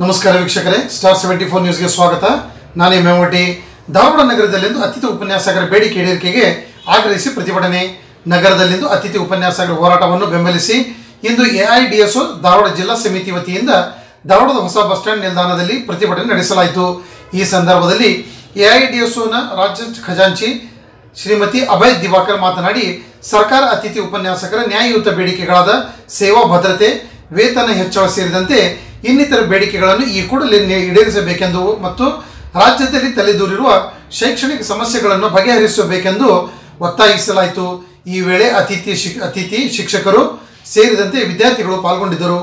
ನಮಸ್ಕಾರ ವೀಕ್ಷಕರೇ star seventy four ನ್ಯೂಸ್ಗೆ ಸ್ವಾಗತ ನಾನು ಮೇಮೋಟಿ ಧಾರವಾಡ ನಗರದಲ್ಲಿಂದು ಅತಿಥಿ ಉಪನ್ಯಾಸಕರ ಬೇಡಿಕೆ ಈಡೇರಿಕೆಗೆ ಆಗ್ರಹಿಸಿ ಪ್ರತಿಭಟನೆ ನಗರದಲ್ಲಿಂದು ಅತಿಥಿ ಉಪನ್ಯಾಸಕರ ಹೋರಾಟವನ್ನು ಬೆಂಬಲಿಸಿ ಇಂದು ಎಐಡಿಎಸ್ಒ ಧಾರವಾಡ ಜಿಲ್ಲಾ ಸಮಿತಿ ವತಿಯಿಂದ ಧಾರವಾಡದ ಹೊಸ ಬಸ್ ಸ್ಟ್ಯಾಂಡ್ ನಿಲ್ದಾಣದಲ್ಲಿ ಪ್ರತಿಭಟನೆ ನಡೆಸಲಾಯಿತು ಈ ಸಂದರ್ಭದಲ್ಲಿ ಎಐಡಿಎಸ್ಒನ ರಾಜ್ಯ ಖಜಾಂಚಿ ಶ್ರೀಮತಿ ಅಭಯ್ ದಿವಾಕರ್ ಮಾತನಾಡಿ ಸರ್ಕಾರ ಅತಿಥಿ ಉಪನ್ಯಾಸಕರ ನ್ಯಾಯಯುತ ಬೇಡಿಕೆಗಳಾದ ಸೇವಾ ಭದ್ರತೆ ವೇತನ ಹೆಚ್ಚಳ ಸೇರಿದಂತೆ ಇನ್ನಿತರ ಬೇಡಿಕೆಗಳನ್ನು ಈ ಕೂಡಲೇ ನಿ- ಈಡೇರಿಸಬೇಕೆಂದು ಮತ್ತು ರಾಜ್ಯದಲ್ಲಿ ತಲೆದೂರಿರುವ ಶೈಕ್ಷಣಿಕ ಸಮಸ್ಯೆಗಳನ್ನು ಬಗೆಹರಿಸಬೇಕೆಂದು ಒತ್ತಾಯಿಸಲಾಯಿತು ಈ ವೇಳೆ ಅತಿಥಿ ಶಿಕ್ ಅತಿಥಿ ಶಿಕ್ಷಕರು ಸೇರಿದಂತೆ ವಿದ್ಯಾರ್ಥಿಗಳು ಪಾಲ್ಗೊಂಡಿದ್ದರು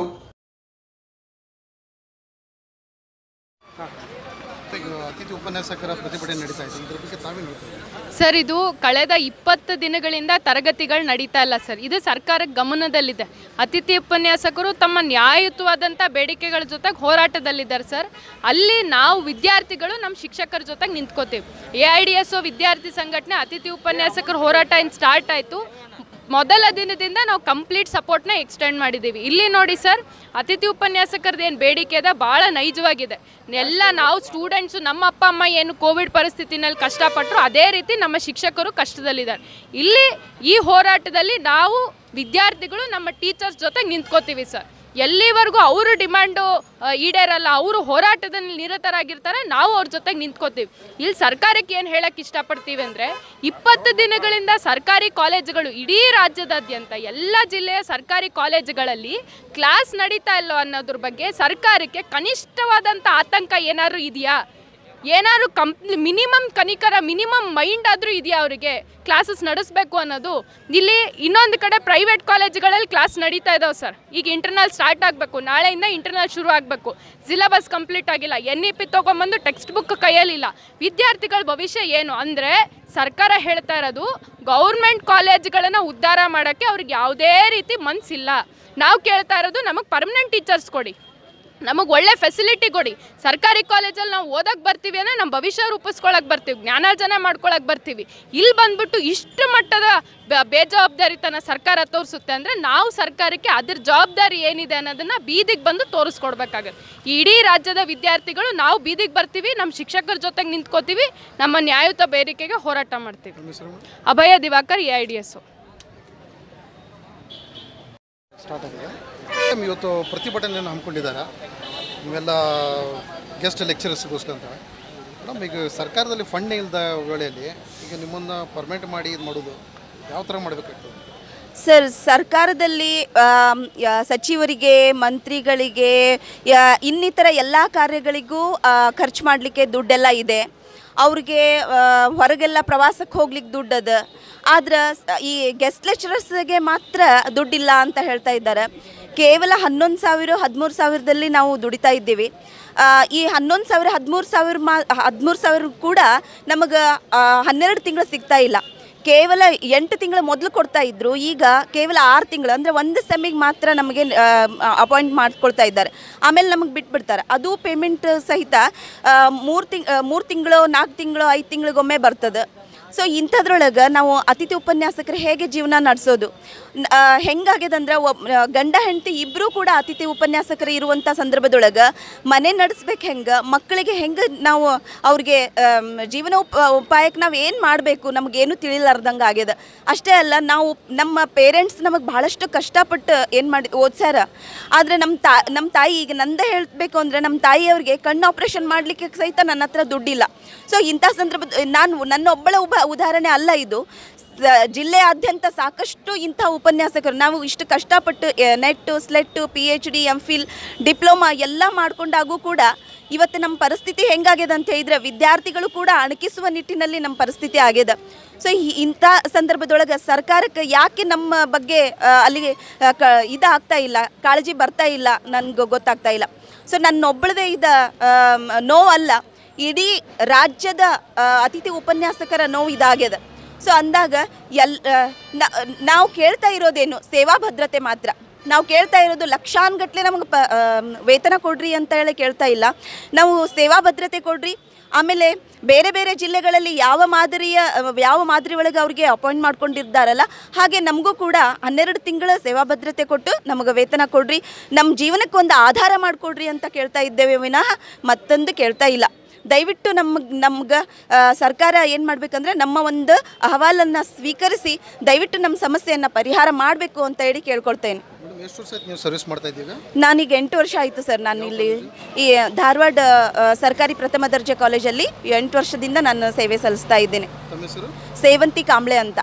ಅತಿಥಿ ಉಪನ್ಯಾಸಕರ ಪ್ರತಿಭಟನೆ ನಡೀತಾ ಇದೆ ಇದರ ಬಗ್ಗೆ ತಾವೇನು ಹೇಳ್ತೀರಿ ಸರ್ ಇದು ಕಳೆದ ಇಪ್ಪತ್ತು ದಿನಗಳಿಂದ ತರಗತಿಗಳು ನಡೀತಾ ಇಲ್ಲ ಸರ್ ಇದು ಸರ್ಕಾರಕ್ಕೆ ಗಮನದಲ್ಲಿದೆ ಅತಿಥಿ ಉಪನ್ಯಾಸಕರು ತಮ್ಮ ನ್ಯಾಯಯುತವಾದಂಥ ಬೇಡಿಕೆಗಳ ಜೊತೆಗೆ ಹೋರಾಟದಲ್ಲಿದ್ದಾರೆ ಸರ್ ಅಲ್ಲಿ ನಾವು ವಿದ್ಯಾರ್ಥಿಗಳು ನಮ್ಮ ಶಿಕ್ಷಕರ ಜೊತೆಗೆ ನಿಂತ್ಕೋತೀವಿ A I D S O ವಿದ್ಯಾರ್ಥಿ ಸಂಘಟನೆ ಅತಿಥಿ ಉಪನ್ಯಾಸಕರ ಹೋರಾಟ ಏನು ಸ್ಟಾರ್ಟ್ ಆಯಿತು ಮೊದಲ ದಿನದಿಂದ ನಾವು ಕಂಪ್ಲೀಟ್ ಸಪೋರ್ಟ್ನ ಎಕ್ಸ್ಟೆಂಡ್ ಮಾಡಿದ್ದೀವಿ ಇಲ್ಲಿ ನೋಡಿ ಸರ್ ಅತಿಥಿ ಉಪನ್ಯಾಸಕರದ್ದು ಏನು ಬೇಡಿಕೆ ಇದೆ ಭಾಳ ನೈಜವಾಗಿದೆ ಎಲ್ಲ ನಾವು ಸ್ಟೂಡೆಂಟ್ಸು ನಮ್ಮ ಅಪ್ಪ ಅಮ್ಮ ಏನು ಕೋವಿಡ್ ಪರಿಸ್ಥಿತಿನಲ್ಲಿ ಕಷ್ಟಪಟ್ಟರು ಅದೇ ರೀತಿ ನಮ್ಮ ಶಿಕ್ಷಕರು ಕಷ್ಟದಲ್ಲಿದ್ದಾರೆ ಇಲ್ಲಿ ಈ ಹೋರಾಟದಲ್ಲಿ ನಾವು ವಿದ್ಯಾರ್ಥಿಗಳು ನಮ್ಮ ಟೀಚರ್ಸ್ ಜೊತೆಗೆ ನಿಂತ್ಕೋತೀವಿ ಸರ್ ಎಲ್ಲಿವರೆಗೂ ಅವರು ಡಿಮ್ಯಾಂಡು ಈಡೇರಲ್ಲ ಅವರು ಹೋರಾಟದಲ್ಲಿ ನಿರತರಾಗಿರ್ತಾರೆ ನಾವು ಅವ್ರ ಜೊತೆಗೆ ನಿಂತ್ಕೋತೀವಿ ಇಲ್ಲಿ ಸರ್ಕಾರಕ್ಕೆ ಏನು ಹೇಳಕ್ಕೆ ಇಷ್ಟಪಡ್ತೀವಿ ಅಂದರೆ ಇಪ್ಪತ್ತು ದಿನಗಳಿಂದ ಸರ್ಕಾರಿ ಕಾಲೇಜುಗಳು ಇಡೀ ರಾಜ್ಯದಾದ್ಯಂತ ಎಲ್ಲ ಜಿಲ್ಲೆಯ ಸರ್ಕಾರಿ ಕಾಲೇಜುಗಳಲ್ಲಿ ಕ್ಲಾಸ್ ನಡೀತಾ ಇಲ್ಲೋ ಅನ್ನೋದ್ರ ಬಗ್ಗೆ ಸರ್ಕಾರಕ್ಕೆ ಕನಿಷ್ಠವಾದಂಥ ಆತಂಕ ಏನಾದ್ರು ಇದೆಯಾ ಏನಾದ್ರು ಕಂಪ್ ಮಿನಿಮಮ್ ಕನಿಕರ ಮಿನಿಮಮ್ ಮೈಂಡ್ ಆದರೂ ಇದೆಯಾ ಅವರಿಗೆ ಕ್ಲಾಸಸ್ ನಡೆಸಬೇಕು ಅನ್ನೋದು ಇಲ್ಲಿ ಇನ್ನೊಂದು ಕಡೆ ಪ್ರೈವೇಟ್ ಕಾಲೇಜುಗಳಲ್ಲಿ ಕ್ಲಾಸ್ ನಡೀತಾ ಇದಾವೆ ಸರ್ ಈಗ ಇಂಟರ್ನಲ್ ಸ್ಟಾರ್ಟ್ ಆಗಬೇಕು ನಾಳೆಯಿಂದ ಇಂಟರ್ನಲ್ ಶುರು ಆಗಬೇಕು ಸಿಲೆಬಸ್ ಕಂಪ್ಲೀಟ್ ಆಗಿಲ್ಲ ಎನ್ ಇ ಪಿ ತೊಗೊಂಬಂದು ಟೆಕ್ಸ್ಟ್ ಬುಕ್ ಕೈಯಲ್ಲಿಲ್ಲ ವಿದ್ಯಾರ್ಥಿಗಳ ಭವಿಷ್ಯ ಏನು ಅಂದರೆ ಸರ್ಕಾರ ಹೇಳ್ತಾ ಇರೋದು ಗೌರ್ಮೆಂಟ್ ಕಾಲೇಜ್ಗಳನ್ನು ಉದ್ಧಾರ ಮಾಡೋಕ್ಕೆ ಅವ್ರಿಗೆ ಯಾವುದೇ ರೀತಿ ಮನಸ್ಸಿಲ್ಲ ನಾವು ಕೇಳ್ತಾ ಇರೋದು ನಮಗೆ ಪರ್ಮನೆಂಟ್ ಟೀಚರ್ಸ್ ಕೊಡಿ ನಮಗೆ ಒಳ್ಳೆ ಫೆಸಿಲಿಟಿ ಕೊಡಿ ಸರ್ಕಾರಿ ಕಾಲೇಜಲ್ಲಿ ನಾವು ಓದಕ್ಕೆ ಬರ್ತೀವಿ ಅಂದರೆ ನಮ್ಮ ಭವಿಷ್ಯ ರೂಪಿಸ್ಕೊಳಕ್ಕೆ ಬರ್ತೀವಿ ಜ್ಞಾನಾರ್ಜನೆ ಮಾಡ್ಕೊಳಕ್ಕೆ ಬರ್ತೀವಿ ಇಲ್ಲಿ ಬಂದ್ಬಿಟ್ಟು ಇಷ್ಟು ಮಟ್ಟದ ಬ- ಬೇಜವಾಬ್ದಾರಿತನ ಸರ್ಕಾರ ತೋರಿಸುತ್ತೆ ಅಂದರೆ ನಾವು ಸರ್ಕಾರಕ್ಕೆ ಅದ್ರ ಜವಾಬ್ದಾರಿ ಏನಿದೆ ಅನ್ನೋದನ್ನು ಬೀದಿಗೆ ಬಂದು ತೋರಿಸ್ಕೊಡ್ಬೇಕಾಗತ್ತೆ ಇಡೀ ರಾಜ್ಯದ ವಿದ್ಯಾರ್ಥಿಗಳು ನಾವು ಬೀದಿಗೆ ಬರ್ತೀವಿ ನಮ್ಮ ಶಿಕ್ಷಕರ ಜೊತೆಗೆ ನಿಂತ್ಕೋತೀವಿ ನಮ್ಮ ನ್ಯಾಯಯುತ ಬೇಡಿಕೆಗೆ ಹೋರಾಟ ಮಾಡ್ತೀವಿ ನಿಮ್ಮ ಹೆಸರು Abhaya Divakar A I D S start ಆಗಿದೆ ಮೇಡಮ್, ಇವತ್ತು ಪ್ರತಿಭಟನೆಯನ್ನು ಹಮ್ಮಿಕೊಂಡಿದ್ದಾರೆ ನೀವೆಲ್ಲ ಗೆಸ್ಟ್ ಲೆಕ್ಚರರ್ಸ್ಗೋಸ್ಕರ ಅಂತ ಮೇಡಮ್ ಈಗ ಸರ್ಕಾರದಲ್ಲಿ ಫಂಡ್ ಇಲ್ಲದ ವೇಳೆಯಲ್ಲಿ ಈಗ ನಿಮ್ಮನ್ನು ಪರ್ಮನೆಂಟ್ ಮಾಡಿ ಇದು ಮಾಡೋದು ಯಾವ ಥರ ಮಾಡಬೇಕಾಗ್ತದೆ ಸರ್ ಸರ್ಕಾರದಲ್ಲಿ ಆಮ್, ಯ- ಸಚಿವರಿಗೆ ಮಂತ್ರಿಗಳಿಗೆ ಯ- ಇನ್ನಿತರ ಎಲ್ಲ ಕಾರ್ಯಗಳಿಗೂ ಖರ್ಚು ಮಾಡಲಿಕ್ಕೆ ದುಡ್ಡೆಲ್ಲ ಇದೆ ಅವ್ರಿಗೆ ಆ, ಹೊರಗೆಲ್ಲ ಪ್ರವಾಸಕ್ಕೆ ಹೋಗ್ಲಿಕ್ಕೆ ದುಡ್ಡದ ಆದ್ರೆ ಸ- ಈ ಗೆಸ್ಟ್ ಲೆಕ್ಚರರ್ಸ್ಗೆ ಮಾತ್ರ ದುಡ್ಡಿಲ್ಲ ಅಂತ ಹೇಳ್ತಾ ಇದ್ದಾರೆ ಕೇವಲ ಹನ್ನೊಂದು ಸಾವಿರ ಹದಿಮೂರು ಸಾವಿರದಲ್ಲಿ ನಾವು ದುಡಿತಾ ಇದ್ದೀವಿ ಆ, ಈ ಹನ್ನೊಂದು ಸಾವಿರ ಹದಿಮೂರು ಸಾವಿರ ಮಾ ಹದಿಮೂರು ಸಾವಿರ ಕೂಡ ನಮಗೆ ಹನ್ನೆರಡು ತಿಂಗಳು ಸಿಗ್ತಾ ಇಲ್ಲ ಕೇವಲ ಎಂಟು ತಿಂಗಳ ಮೊದಲು ಕೊಡ್ತಾ ಇದ್ರು ಈಗ ಕೇವಲ ಆರು ತಿಂಗಳು ಅಂದರೆ ಒಂದು ಸೆಮ್ಮಿಗೆ ಮಾತ್ರ ನಮಗೆ ಅಪಾಯಿಂಟ್ ಮಾಡ್ಕೊಳ್ತಾ ಇದ್ದಾರೆ ಆಮೇಲೆ ನಮಗೆ ಬಿಟ್ಬಿಡ್ತಾರೆ ಅದು ಪೇಮೆಂಟ್ ಸಹಿತ ಮೂರು ತಿಂಗ್ ಮೂರು ತಿಂಗಳು ನಾಲ್ಕು ತಿಂಗಳು ಐದು ತಿಂಗಳಿಗೊಮ್ಮೆ ಬರ್ತದೆ ಸೊ ಇಂಥದ್ರೊಳಗೆ ನಾವು ಅತಿಥಿ ಉಪನ್ಯಾಸಕರು ಹೇಗೆ ಜೀವನ ನಡೆಸೋದು ಹೆಂಗಾಗ್ಯದಂದ್ರೆ ಒಬ್ ಆ, ಗಂಡ ಹೆಂಡತಿ ಇಬ್ಬರೂ ಕೂಡ ಅತಿಥಿ ಉಪನ್ಯಾಸಕರು ಇರುವಂಥ ಸಂದರ್ಭದೊಳಗೆ ಮನೆ ನಡೆಸ್ಬೇಕು ಹೆಂಗೆ ಮಕ್ಕಳಿಗೆ ಹೆಂಗೆ ನಾವು ಅವ್ರಿಗೆ ಆಮ್, ಜೀವನ ಉಪ ಉಪಾಯಕ್ಕೆ ನಾವು ಏನು ಮಾಡಬೇಕು ನಮಗೇನು ತಿಳಿಲಾರ್ದಂಗೆ ಆಗ್ಯದ ಅಷ್ಟೇ ಅಲ್ಲ ನಾವು ನಮ್ಮ ಪೇರೆಂಟ್ಸ್ ನಮಗೆ ಭಾಳಷ್ಟು ಕಷ್ಟಪಟ್ಟು ಏನು ಮಾಡಿ ಓದ್ಸ್ಯಾರ ಆದರೆ ನಮ್ಮ ತಾ ನಮ್ಮ ತಾಯಿ ಈಗ ನಂದೇ ಹೇಳಬೇಕು ಅಂದರೆ ನಮ್ಮ ತಾಯಿಯವ್ರಿಗೆ ಕಣ್ಣು ಆಪ್ರೇಷನ್ ಮಾಡಲಿಕ್ಕೆ ಸಹಿತ ನನ್ನ ಹತ್ರ ದುಡ್ಡಿಲ್ಲ ಸೊ ಇಂಥ ಸಂದರ್ಭದ ನಾನು ನನ್ನ ಒಬ್ಬಳ ಉಪ ಉದಾಹರಣೆ ಅಲ್ಲ ಇದು ಸ- ಜಿಲ್ಲೆಯಾದ್ಯಂತ ಸಾಕಷ್ಟು ಇಂಥ ಉಪನ್ಯಾಸಕರು ನಾವು ಇಷ್ಟು ಕಷ್ಟಪಟ್ಟು NET SLET P H D M phil diploma ಎಲ್ಲ ಮಾಡ್ಕೊಂಡಾಗೂ ಕೂಡ ಇವತ್ತು ನಮ್ಮ ಪರಿಸ್ಥಿತಿ ಹೆಂಗಾಗ್ಯದ ಅಂತ ಹೇಳಿದ್ರೆ ವಿದ್ಯಾರ್ಥಿಗಳು ಕೂಡ ಅಣಕಿಸುವ ನಿಟ್ಟಿನಲ್ಲಿ ನಮ್ಮ ಪರಿಸ್ಥಿತಿ ಆಗ್ಯದ ಸೊ ಇಂಥ ಸಂದರ್ಭದೊಳಗೆ ಸರ್ಕಾರಕ್ಕೆ ಯಾಕೆ ನಮ್ಮ ಬಗ್ಗೆ ಆ, ಅಲ್ಲಿಗೆ ಆ, ಕ ಇದಾಗ್ತಾ ಇಲ್ಲ ಕಾಳಜಿ ಬರ್ತಾ ಇಲ್ಲ ನನಗೆ ಗೊತ್ತಾಗ್ತಾ ಇಲ್ಲ ಸೊ ನನ್ನೊಬ್ಬಳದೇ ಇದ ಆಮ್, ನೋವಲ್ಲ ಇಡೀ ರಾಜ್ಯದ ಆ, ಅತಿಥಿ ಉಪನ್ಯಾಸಕರ ನೋವು ಇದಾಗ್ಯದ ಸೊ ಅಂದಾಗ ಎಲ್ ನಾವು ಕೇಳ್ತಾ ಇರೋದೇನು ಸೇವಾ ಭದ್ರತೆ ಮಾತ್ರ ನಾವು ಕೇಳ್ತಾ ಇರೋದು ಲಕ್ಷಾನ್ಗಟ್ಲೆ ನಮಗೆ ಪ ಆಮ್, ವೇತನ ಕೊಡ್ರಿ ಅಂತ ಹೇಳಿ ಕೇಳ್ತಾ ಇಲ್ಲ ನಾವು ಸೇವಾ ಭದ್ರತೆ ಕೊಡ್ರಿ ಆಮೇಲೆ ಬೇರೆ ಬೇರೆ ಜಿಲ್ಲೆಗಳಲ್ಲಿ ಯಾವ ಮಾದರಿಯ ಅಹ್, ಯಾವ ಮಾದರಿ ಒಳಗೆ ಅವ್ರಿಗೆ ಅಪಾಯಿಂಟ್ ಮಾಡ್ಕೊಂಡಿದ್ದಾರಲ್ಲ ಹಾಗೆ ನಮಗೂ ಕೂಡ ಹನ್ನೆರಡು ತಿಂಗಳ ಸೇವಾ ಭದ್ರತೆ ಕೊಟ್ಟು ನಮಗೆ ವೇತನ ಕೊಡ್ರಿ ನಮ್ಮ ಜೀವನಕ್ಕೆ ಒಂದು ಆಧಾರ ಮಾಡಿಕೊಡ್ರಿ ಅಂತ ಕೇಳ್ತಾ ಇದ್ದೇವೆ ವಿನಃ ಮತ್ತೊಂದು ಕೇಳ್ತಾ ಇಲ್ಲ ದಯವಿಟ್ಟು ನಮಗೆ ನಮ್ಗೆ ಸರ್ಕಾರ ಏನು ಮಾಡಬೇಕಂದ್ರೆ ನಮ್ಮ ಒಂದು ಅಹವಾಲನ್ನು ಸ್ವೀಕರಿಸಿ ದಯವಿಟ್ಟು ನಮ್ಮ ಸಮಸ್ಯೆಯನ್ನು ಪರಿಹಾರ ಮಾಡಬೇಕು ಅಂತ ಹೇಳಿ ಕೇಳ್ಕೊಳ್ತೇನೆ ಮೇಡಮ್ ಎಷ್ಟು ವರ್ಷ ಆಯ್ತು ನೀವು ಸರ್ವಿಸ್ ಮಾಡ್ತಾ ಇದ್ದೀಗ ನಾನೀಗ ಎಂಟು ವರ್ಷ ಆಯಿತು ಸರ್ ನಾನು ಇಲ್ಲಿ ಈ ಧಾರವಾಡ ಆ, ಸರ್ಕಾರಿ ಪ್ರಥಮ ದರ್ಜೆ ಕಾಲೇಜಲ್ಲಿ ಎಂಟು ವರ್ಷದಿಂದ ನಾನು ಸೇವೆ ಸಲ್ಲಿಸ್ತಾ ಇದ್ದೇನೆ ತಮ್ಮ ಹೆಸರು ಸೇವಂತಿ ಕಾಂಬ್ಳೆ ಅಂತ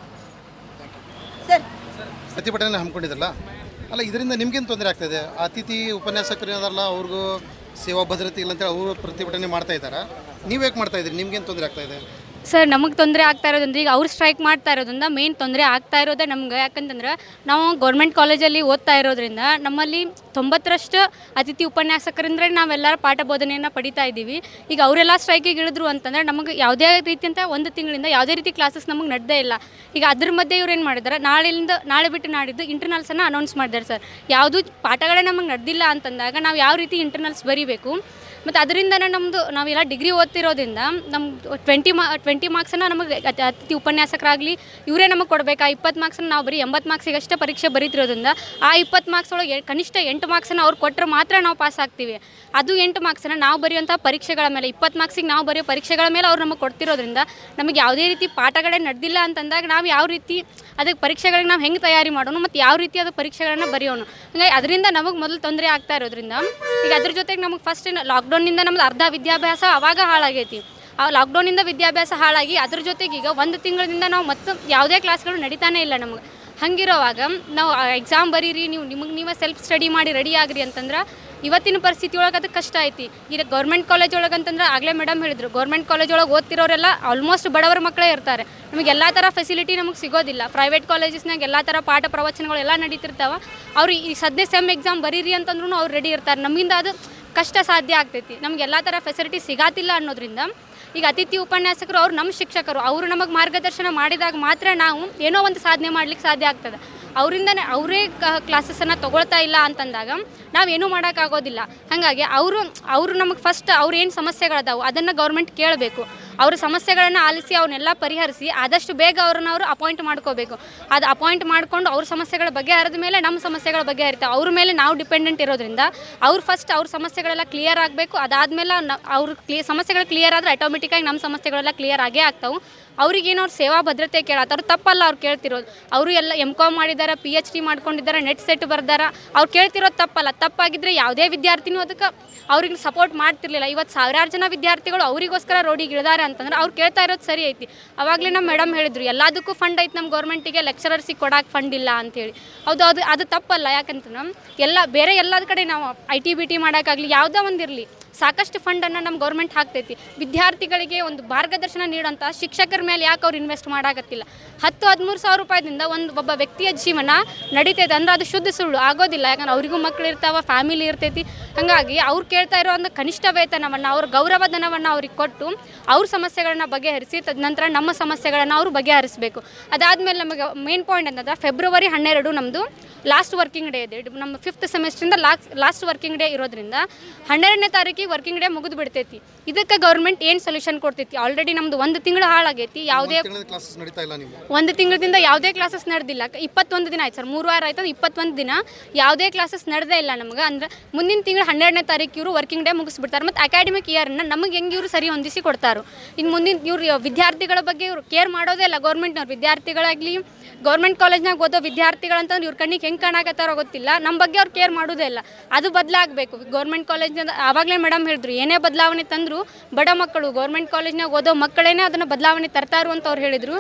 ಸರ್ ಪ್ರತಿಭಟನೆ ಹಮ್ಮಿಕೊಂಡಿದ್ದಲ್ಲ ಅಲ್ಲ ಇದರಿಂದ ನಿಮ್ಗೇನು ತೊಂದರೆ ಆಗ್ತಾಯಿದೆ ಅತಿಥಿ ಉಪನ್ಯಾಸಕರು ಏನದಲ್ಲ ಅವ್ರಿಗೂ ಸೇವಾ ಭದ್ರತೆ ಇಲ್ಲ ಅಂತೇಳಿ ಅವರು ಪ್ರತಿಭಟನೆ ಮಾಡ್ತಾ ಇದ್ದಾರೆ ನೀವು ಹೇಗೆ ಮಾಡ್ತಾ ಇದ್ದೀರಿ ನಿಮ್ಗೇನು ತೊಂದರೆ ಆಗ್ತಾ ಇದೆ ಸರ್ ನಮಗೆ ತೊಂದರೆ ಆಗ್ತಾ ಇರೋದಂದ್ರೆ ಈಗ ಅವ್ರು ಸ್ಟ್ರೈಕ್ ಮಾಡ್ತಾ ಇರೋದ್ರಿಂದ ಮೇನ್ ತೊಂದರೆ ಆಗ್ತಾ ಇರೋದೇ ನಮ್ಗೆ ಯಾಕಂತಂದ್ರೆ ನಾವು ಗೌರ್ಮೆಂಟ್ ಕಾಲೇಜಲ್ಲಿ ಓದ್ತಾ ಇರೋದ್ರಿಂದ ನಮ್ಮಲ್ಲಿ ತೊಂಬತ್ತರಷ್ಟು ಅತಿಥಿ ಉಪನ್ಯಾಸಕರಂದ್ರೆ ನಾವೆಲ್ಲರ ಪಾಠ ಬೋಧನೆಯನ್ನು ಪಡಿತಾ ಇದ್ದೀವಿ ಈಗ ಅವರೆಲ್ಲ ಸ್ಟ್ರೈಕಿಗೆ ಇಳಿದ್ರು ಅಂತಂದ್ರೆ ನಮಗೆ ಯಾವುದೇ ರೀತಿಯಂತ ಒಂದು ತಿಂಗಳಿಂದ ಯಾವುದೇ ರೀತಿ ಕ್ಲಾಸಸ್ ನಮಗೆ ನಡೆದೇ ಇಲ್ಲ ಈಗ ಅದ್ರ ಮಧ್ಯೆ ಇವ್ರು ಏನು ಮಾಡಿದ್ದಾರೆ ನಾಳೆಯಿಂದ ನಾಳೆ ಬಿಟ್ಟು ನಾಡಿದ್ದು ಇಂಟರ್ನಲ್ಸನ್ನು ಅನೌನ್ಸ್ ಮಾಡಿದ್ದಾರೆ ಸರ್ ಯಾವುದು ಪಾಠಗಳೇ ನಮಗೆ ನಡೆದಿಲ್ಲ ಅಂತಂದಾಗ ನಾವು ಯಾವ ರೀತಿ ಇಂಟರ್ನಲ್ಸ್ ಬರೀಬೇಕು ಮತ್ತು ಅದರಿಂದನೇ ನಮ್ಮದು ನಾವೆಲ್ಲ ಡಿಗ್ರಿ ಓದ್ತಿರೋದ್ರಿಂದ ನಮ್ಮ ಟ್ವೆಂಟಿ ಮಾ ಟ್ವೆಂಟಿ ಮಾರ್ಕ್ಸನ್ನು ನಮಗೆ ಅತಿ- ಅತಿಥಿ ಉಪನ್ಯಾಸಕರಾಗಲಿ ಇವರೇ ನಮಗೆ ಕೊಡಬೇಕು ಆ ಇಪ್ಪತ್ತು ಮಾರ್ಕ್ಸನ್ನು ನಾವು ಬರೀ ಎಂಬತ್ತು ಮಾರ್ಕ್ಸಿಗಷ್ಟೇ ಪರೀಕ್ಷೆ ಬರೀತಿರೋದ್ರಿಂದ ಆ ಇಪ್ಪತ್ತು ಮಾರ್ಕ್ಸ್ ಒಳಗೆ ಎ- ಕನಿಷ್ಠ ಎಂಟು ಮಾರ್ಕ್ಸನ್ನು ಅವ್ರು ಕೊಟ್ಟರೆ ಮಾತ್ರ ನಾವು ಪಾಸ್ ಆಗ್ತೀವಿ ಅದು ಎಂಟು ಮಾರ್ಕ್ಸನ್ನು ನಾವು ಬರೆಯುವಂಥ ಪರೀಕ್ಷೆಗಳ ಮೇಲೆ ಇಪ್ಪತ್ತು ಮಾರ್ಕ್ಸಿಗೆ ನಾವು ಬರೆಯೋ ಪರೀಕ್ಷೆಗಳ ಮೇಲೆ ಅವ್ರು ನಮಗೆ ಕೊಡ್ತಿರೋದ್ರಿಂದ ನಮಗೆ ಯಾವುದೇ ರೀತಿ ಪಾಠಗಳೇ ನಡೆದಿಲ್ಲ ಅಂತಂದಾಗ ನಾವು ಯಾವ ರೀತಿ ಅದಕ್ಕೆ ಪರೀಕ್ಷೆಗಳಿಗೆ ನಾವು ಹೆಂಗೆ ತಯಾರಿ ಮಾಡೋಣ ಮತ್ತು ಯಾವ ರೀತಿ ಅದು ಪರೀಕ್ಷೆಗಳನ್ನು ಬರೆಯೋಣ ಹಂಗಾಗಿ ಅದರಿಂದ ನಮಗೆ ಮೊದಲು ತೊಂದರೆ ಆಗ್ತಾ ಇರೋದ್ರಿಂದ ಈಗ ಅದ್ರ ಜೊತೆಗೆ ನಮಗೆ ಫಸ್ಟ್ ಲಾಕ್ಡೌನಿಂದ ನಮ್ದು ಅರ್ಧ ವಿದ್ಯಾಭ್ಯಾಸ ಅವಾಗ ಹಾಳಾಗೈತಿ ಆ ಲಾಕ್ಡೌನಿಂದ ವಿದ್ಯಾಭ್ಯಾಸ ಹಾಳಾಗಿ ಅದ್ರ ಜೊತೆಗೆ ಈಗ ಒಂದು ತಿಂಗಳಿಂದ ನಾವು ಮತ್ತು ಯಾವುದೇ ಕ್ಲಾಸ್ಗಳು ನಡೀತಾನೆ ಇಲ್ಲ ನಮಗೆ ಹಂಗಿರೋವಾಗ ನಾವು ಎಕ್ಸಾಮ್ ಬರೀರಿ ನೀವು ನಿಮಗೆ ನೀವೇ ಸೆಲ್ಫ್ ಸ್ಟಡಿ ಮಾಡಿ ರೆಡಿ ಆಗ್ರಿ ಅಂತಂದ್ರೆ ಇವತ್ತಿನ ಪರಿಸ್ಥಿತಿ ಒಳಗೆ ಅದು ಕಷ್ಟ ಐತಿ ಈಗ ಗೌರ್ಮೆಂಟ್ ಕಾಲೇಜ್ ಒಳಗೆ ಅಂತಂದ್ರೆ ಆಗಲೇ ಮೇಡಮ್ ಹೇಳಿದ್ರು ಗೌರ್ಮೆಂಟ್ ಕಾಲೇಜ್ ಒಳಗೆ ಓದ್ತಿರೋರೆಲ್ಲ ಆಲ್ಮೋಸ್ಟ್ ಬಡವರ ಮಕ್ಕಳೇ ಇರ್ತಾರೆ ನಮಗೆ ಎಲ್ಲ ಥರ ಫೆಸಿಲಿಟಿ ನಮಗೆ ಸಿಗೋದಿಲ್ಲ ಪ್ರೈವೇಟ್ ಕಾಲೇಜಸ್ನಾಗ ಎಲ್ಲ ಥರ ಪಾಠ ಪ್ರವಚನಗಳು ಎಲ್ಲ ನಡೀತಿರ್ತಾವ ಅವ್ರು ಈ ಸದ್ಯ ಸೆಮ್ ಎಕ್ಸಾಮ್ ಬರೀರಿ ಅಂತಂದ್ರೂ ಅವ್ರು ರೆಡಿ ಇರ್ತಾರೆ ನಮ್ಮಿಂದ ಅದು ಕಷ್ಟ ಸಾಧ್ಯ ಆಗ್ತೈತಿ ನಮ್ಗೆ ಎಲ್ಲ ಥರ ಫೆಸಿಲಿಟಿ ಸಿಗಾತಿಲ್ಲ ಅನ್ನೋದ್ರಿಂದ ಈಗ ಅತಿಥಿ ಉಪನ್ಯಾಸಕರು ಅವ್ರು ನಮ್ಮ ಶಿಕ್ಷಕರು ಅವರು ನಮಗೆ ಮಾರ್ಗದರ್ಶನ ಮಾಡಿದಾಗ ಮಾತ್ರ ನಾವು ಏನೋ ಒಂದು ಸಾಧನೆ ಮಾಡ್ಲಿಕ್ಕೆ ಸಾಧ್ಯ ಆಗ್ತದೆ ಅವರಿಂದನೇ ಅವರೇ ಕ್ಲಾಸಸ್ಸನ್ನು ತಗೊಳ್ತಾ ಇಲ್ಲ ಅಂತಂದಾಗ ನಾವೇನೂ ಮಾಡೋಕ್ಕಾಗೋದಿಲ್ಲ ಹಾಗಾಗಿ ಅವರು ಅವರು ನಮಗೆ ಫಸ್ಟ್ ಅವ್ರು ಏನು ಸಮಸ್ಯೆಗಳದಾವು ಅದನ್ನು ಗೌರ್ಮೆಂಟ್ ಕೇಳಬೇಕು ಅವ್ರ ಸಮಸ್ಯೆಗಳನ್ನು ಆಲಿಸಿ ಅವನ್ನೆಲ್ಲ ಪರಿಹರಿಸಿ ಆದಷ್ಟು ಬೇಗ ಅವ್ರನ್ನ ಅವರು ಅಪಾಯಿಂಟ್ ಮಾಡ್ಕೋಬೇಕು ಅದು ಅಪಾಯಿಂಟ್ ಮಾಡ್ಕೊಂಡು ಅವ್ರ ಸಮಸ್ಯೆಗಳ ಬಗ್ಗೆ ಹರಿದ ಮೇಲೆ ನಮ್ಮ ಸಮಸ್ಯೆಗಳ ಬಗ್ಗೆ ಹರಿತಾವೆ ಅವ್ರ ಮೇಲೆ ನಾವು ಡಿಪೆಂಡೆಂಟ್ ಇರೋದ್ರಿಂದ ಅವ್ರು ಫಸ್ಟ್ ಅವ್ರ ಸಮಸ್ಯೆಗಳೆಲ್ಲ ಕ್ಲಿಯರ್ ಆಗಬೇಕು ಅದಾದಮೇಲೆ ಅವ್ರ ಕ್ಲಿಯರ್ ಸಮಸ್ಯೆಗಳು ಕ್ಲಿಯರ್ ಆದರೆ ಆಟೋಮೆಟಿಕ್ಕಾಗಿ ನಮ್ಮ ಸಮಸ್ಯೆಗಳೆಲ್ಲ ಕ್ಲಿಯರ್ ಆಗೇ ಆಗ್ತಾವೆ ಅವ್ರಿಗೇನು ಅವ್ರು ಸೇವಾ ಭದ್ರತೆ ಕೇಳತ್ತವ್ರು ತಪ್ಪಲ್ಲ ಅವ್ರು ಕೇಳ್ತಿರೋದು ಅವರು ಎಲ್ಲ ಎಮ್ ಕಾಮ್ ಮಾಡಿದ್ದಾರೆ ಪಿ ಎಚ್ ಡಿ ಮಾಡ್ಕೊಂಡಿದ್ದಾರೆ ನೆಟ್ ಸೆಟ್ ಬರ್ದಾರ ಅವ್ರು ಕೇಳ್ತಿರೋದು ತಪ್ಪಲ್ಲ ತಪ್ಪಾಗಿದ್ದರೆ ಯಾವುದೇ ವಿದ್ಯಾರ್ಥಿನೂ ಅದಕ್ಕೆ ಅವ್ರಿಗೆ ಸಪೋರ್ಟ್ ಮಾಡ್ತಿರ್ಲಿಲ್ಲ ಇವತ್ತು ಸಾವಿರಾರು ಜನ ವಿದ್ಯಾರ್ಥಿಗಳು ಅವರಿಗೋಸ್ಕರ ರೋಡಿಗೆ ಇಳಿದಾರೆ ಅಂತಂದ್ರೆ ಅವ್ರು ಕೇಳ್ತಾ ಇರೋದು ಸರಿ ಐತಿ ಅವಾಗಲೇ ನಮ್ಮ ಮೇಡಮ್ ಹೇಳಿದ್ರು ಎಲ್ಲದಕ್ಕೂ ಫಂಡ್ ಐತೆ ನಮ್ಮ ಗೌರ್ಮೆಂಟಿಗೆ ಲೆಕ್ಚರರ್ಸಿಗೆ ಕೊಡಕ್ಕೆ ಫಂಡ್ ಇಲ್ಲ ಅಂತೇಳಿ ಹೌದು ಅದು ಅದು ತಪ್ಪಲ್ಲ ಯಾಕಂತಂದ್ರೆ ಎಲ್ಲ ಬೇರೆ ಎಲ್ಲದ ಕಡೆ ನಾವು ಐ ಟಿ ಬಿ ಟಿ ಮಾಡೋಕ್ಕಾಗಲಿ ಯಾವುದೋ ಒಂದು ಇರಲಿ ಸಾಕಷ್ಟು ಫಂಡನ್ನು ನಮ್ಮ ಗೌರ್ಮೆಂಟ್ ಹಾಕ್ತೈತಿ ವಿದ್ಯಾರ್ಥಿಗಳಿಗೆ ಒಂದು ಮಾರ್ಗದರ್ಶನ ನೀಡೋಂಥ ಶಿಕ್ಷಕರ ಮೇಲೆ ಯಾಕೆ ಅವ್ರು ಇನ್ವೆಸ್ಟ್ ಮಾಡಾಕತ್ತಿಲ್ಲ ಹತ್ತು ಹದಿಮೂರು ಸಾವಿರ ರೂಪಾಯಿದಿಂದ ಒಂದು ಒಬ್ಬ ವ್ಯಕ್ತಿಯ ಜೀವನ ನಡೀತೈತೆ ಅಂದ್ರೆ ಅದು ಶುದ್ಧ ಸುಳ್ಳು ಆಗೋದಿಲ್ಲ ಯಾಕಂದ್ರೆ ಅವರಿಗೂ ಮಕ್ಳು ಇರ್ತಾವ ಫ್ಯಾಮಿಲಿ ಇರ್ತೈತಿ ಹಾಗಾಗಿ ಅವ್ರು ಕೇಳ್ತಾ ಇರೋ ಒಂದು ಕನಿಷ್ಠ ವೇತನವನ್ನು ಅವ್ರ ಗೌರವಧನವನ್ನು ಅವ್ರಿಗೆ ಕೊಟ್ಟು ಅವ್ರ ಸಮಸ್ಯೆಗಳನ್ನ ಬಗೆಹರಿಸಿ ತದನಂತರ ನಮ್ಮ ಸಮಸ್ಯೆಗಳನ್ನು ಅವರು ಬಗೆಹರಿಸಬೇಕು ಅದಾದಮೇಲೆ ನಮಗೆ ಮೇನ್ ಪಾಯಿಂಟ್ ಅಂತಂದ್ರೆ ಫೆಬ್ರವರಿ ಹನ್ನೆರಡು ನಮ್ಮದು ಲಾಸ್ಟ್ ವರ್ಕಿಂಗ್ ಡೇ ಇದೆ ಇದು ನಮ್ಮ ಫಿಫ್ತ್ ಸೆಮಿಸ್ಟ್ರಿಂದ ಲಾಸ್ಟ್ ಲಾಸ್ಟ್ ವರ್ಕಿಂಗ್ ಡೇ ಇರೋದ್ರಿಂದ ಹನ್ನೆರಡನೇ ತಾರೀಕಿಗೆ ವರ್ಕಿಂಗ್ ಡೇ ಮುಗಿದು ಬಿಡ್ತೈತಿ ಇದಕ್ಕೆ ಗೌರ್ಮೆಂಟ್ ಏನು ಸೊಲ್ಯೂಷನ್ ಕೊಡ್ತೈತಿ ಆಲ್ರೆಡಿ ನಮ್ದು ಒಂದು ತಿಂಗಳು ಹಾಳಾಗೈತಿ ಯಾವುದೇ ತಿಂಗಳ ಕ್ಲಾಸಸ್ ನಡೀತಾ ಇಲ್ಲ ನೀವು ಒಂದು ತಿಂಗಳಿಂದ ಯಾವುದೇ ಕ್ಲಾಸಸ್ ನಡೆದಿಲ್ಲ ಇಪ್ಪತ್ತೊಂದು ದಿನ ಆಯ್ತು ಸರ್ ಮೂರು ವಾರ ಆಯ್ತು ಇಪ್ಪತ್ತೊಂದು ದಿನ ಯಾವುದೇ ಕ್ಲಾಸಸ್ ನಡೆದೇ ಇಲ್ಲ ನಮ್ಗೆ ಅಂದ್ರೆ ಮುಂದಿನ ತಿಂಗಳು ಹನ್ನೆರಡನೇ ತಾರೀಕು ಇವರು ವರ್ಕಿಂಗ್ ಡೇ ಮುಗಿಸ್ಬಿಡ್ತಾರೆ ಮತ್ತು ಅಕಾಡೆಮಿಕ್ ಇಯರ್ನ ನಮಗೆ ಹೆಂಗೆ ಇವರು ಸರಿ ಹೊಂದಿಸಿ ಕೊಡ್ತಾರೆ ಇನ್ನು ಮುಂದಿನ ಇವ್ರು ವಿದ್ಯಾರ್ಥಿಗಳ ಬಗ್ಗೆ ಇವ್ರು ಕೇರ್ ಮಾಡೋದೇ ಇಲ್ಲ ಗೌರ್ಮೆಂಟ್ನವ್ರು ವಿದ್ಯಾರ್ಥಿಗಳಾಗಲಿ ಗೌರ್ಮೆಂಟ್ ಕಾಲೇಜ್ನಾಗ ಓದೋ ವಿದ್ಯಾರ್ಥಿಗಳಂತಂದ್ರೆ ಇವ್ರ ಕಣ್ಣಿಗೆ ಹೆಂಗೆ ಕಾಣಕತ್ತಾರೋ ಗೊತ್ತಿಲ್ಲ ನಮ್ಮ ಬಗ್ಗೆ ಅವ್ರು ಕೇರ್ ಮಾಡೋದೇ ಇಲ್ಲ ಅದು ಬದಲಾಗಬೇಕು ಗೌರ್ಮೆಂಟ್ ಕಾಲೇಜ್ನ ಆವಾಗಲೇ ಮೇಡಮ್ ಹೇಳಿದ್ರು ಏನೇ ಬದಲಾವಣೆ ತಂದರೂ ಬಡ ಮಕ್ಕಳು ಗೌರ್ಮೆಂಟ್ ಕಾಲೇಜ್ನಾಗ ಓದೋ ಮಕ್ಕಳೇನೇ ಅದನ್ನು ಬದಲಾವಣೆ ತರ್ತಾರು ಅಂತ ಅವ್ರು ಹೇಳಿದರು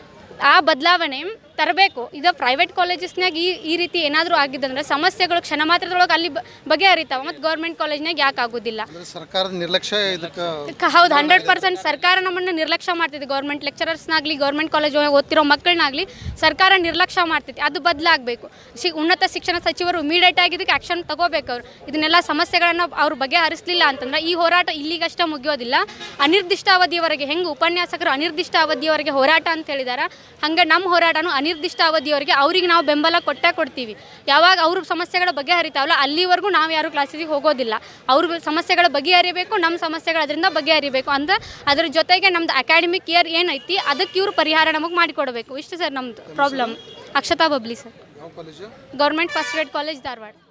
ಆ ಬದಲಾವಣೆ ತರಬೇಕು ಇದು ಪ್ರೈವೇಟ್ ಕಾಲೇಜಸ್ನಾಗ ಈ ಈ ರೀತಿ ಏನಾದರೂ ಆಗಿದ್ದಂದ್ರೆ ಸಮಸ್ಯೆಗಳು ಕ್ಷಣ ಮಾತ್ರದೊಳಗೆ ಅಲ್ಲಿ ಬ- ಬಗೆಹರಿತಾವೆ ಮತ್ತು ಗೌರ್ಮೆಂಟ್ ಕಾಲೇಜ್ನಾಗ ಯಾಕೆ ಆಗೋದಿಲ್ಲ ಅಂದ್ರೆ ಸರ್ಕಾರದ ನಿರ್ಲಕ್ಷ್ಯ ಇದಕ್ಕೆ ಕ- ಹೌದು ಹಂಡ್ರೆಡ್ ಪರ್ಸೆಂಟ್ ಸರ್ಕಾರ ನಮ್ಮನ್ನು ನಿರ್ಲಕ್ಷ್ಯ ಮಾಡ್ತಿದೆ ಗೌರ್ಮೆಂಟ್ ಲೆಕ್ಚರರ್ಸ್ನಾಗಲಿ ಗೌರ್ಮೆಂಟ್ ಕಾಲೇಜ್ ಓದ್ತಿರೋ ಮಕ್ಕಳನ್ನಾಗಲಿ ಸರ್ಕಾರ ನಿರ್ಲಕ್ಷ್ಯ ಮಾಡ್ತೈತಿ ಅದು ಬದಲಾಗಬೇಕು ಶಿ ಉನ್ನತ ಶಿಕ್ಷಣ ಸಚಿವರು ಇಮಿಡಿಯೇಟ್ ಆಗಿ ಇದಕ್ಕೆ ಆ್ಯಕ್ಷನ್ ತಗೋಬೇಕು ಅವರು ಇದನ್ನೆಲ್ಲ ಸಮಸ್ಯೆಗಳನ್ನು ಅವ್ರು ಬಗೆಹರಿಸಲಿಲ್ಲ ಅಂತಂದ್ರೆ ಈ ಹೋರಾಟ ಇಲ್ಲಿಗಷ್ಟೇ ಮುಗಿಯೋದಿಲ್ಲ ಅನಿರ್ದಿಷ್ಟ ಅವಧಿಯವರೆಗೆ ಹೆಂಗೆ ಉಪನ್ಯಾಸಕರು ಅನಿರ್ದಿಷ್ಟ ಅವಧಿಯವರೆಗೆ ಹೋರಾಟ ಅಂತ ಹೇಳಿದಾರ ಹಂಗೆ ನಮ್ಮ ಹೋರಾಟನೂ ಅನಿರ್ದಿಷ್ಟ ಅವಧಿಯವರೆಗೆ ಅವ್ರಿಗೆ ನಾವು ಬೆಂಬಲ ಕೊಟ್ಟೇ ಕೊಡ್ತೀವಿ ಯಾವಾಗ ಅವ್ರ ಸಮಸ್ಯೆಗಳ ಬಗೆಹರಿತಾವಲ್ಲ ಅಲ್ಲಿವರೆಗೂ ನಾವು ಯಾರು ಕ್ಲಾಸಿಗೆ ಹೋಗೋದಿಲ್ಲ ಅವ್ರ ಸಮಸ್ಯೆಗಳ ಬಗೆಹರಿಬೇಕು ನಮ್ಮ ಸಮಸ್ಯೆಗಳು ಅದರಿಂದ ಬಗೆಹರಿಬೇಕು ಅಂದ್ರೆ ಅದ್ರ ಜೊತೆಗೆ ನಮ್ದು ಅಕಾಡೆಮಿಕ್ ಇಯರ್ ಏನೈತಿ ಅದಕ್ಕೆ ಇವರು ಪರಿಹಾರ ನಮಗೆ ಮಾಡಿಕೊಡಬೇಕು ಇಷ್ಟು ಸರ್ ನಮ್ಮದು ಪ್ರಾಬ್ಲಮ್ ಅಕ್ಷತಾ ಬಬ್ಲಿ ಸರ್ ಯಾವ college government first grade college Dharwad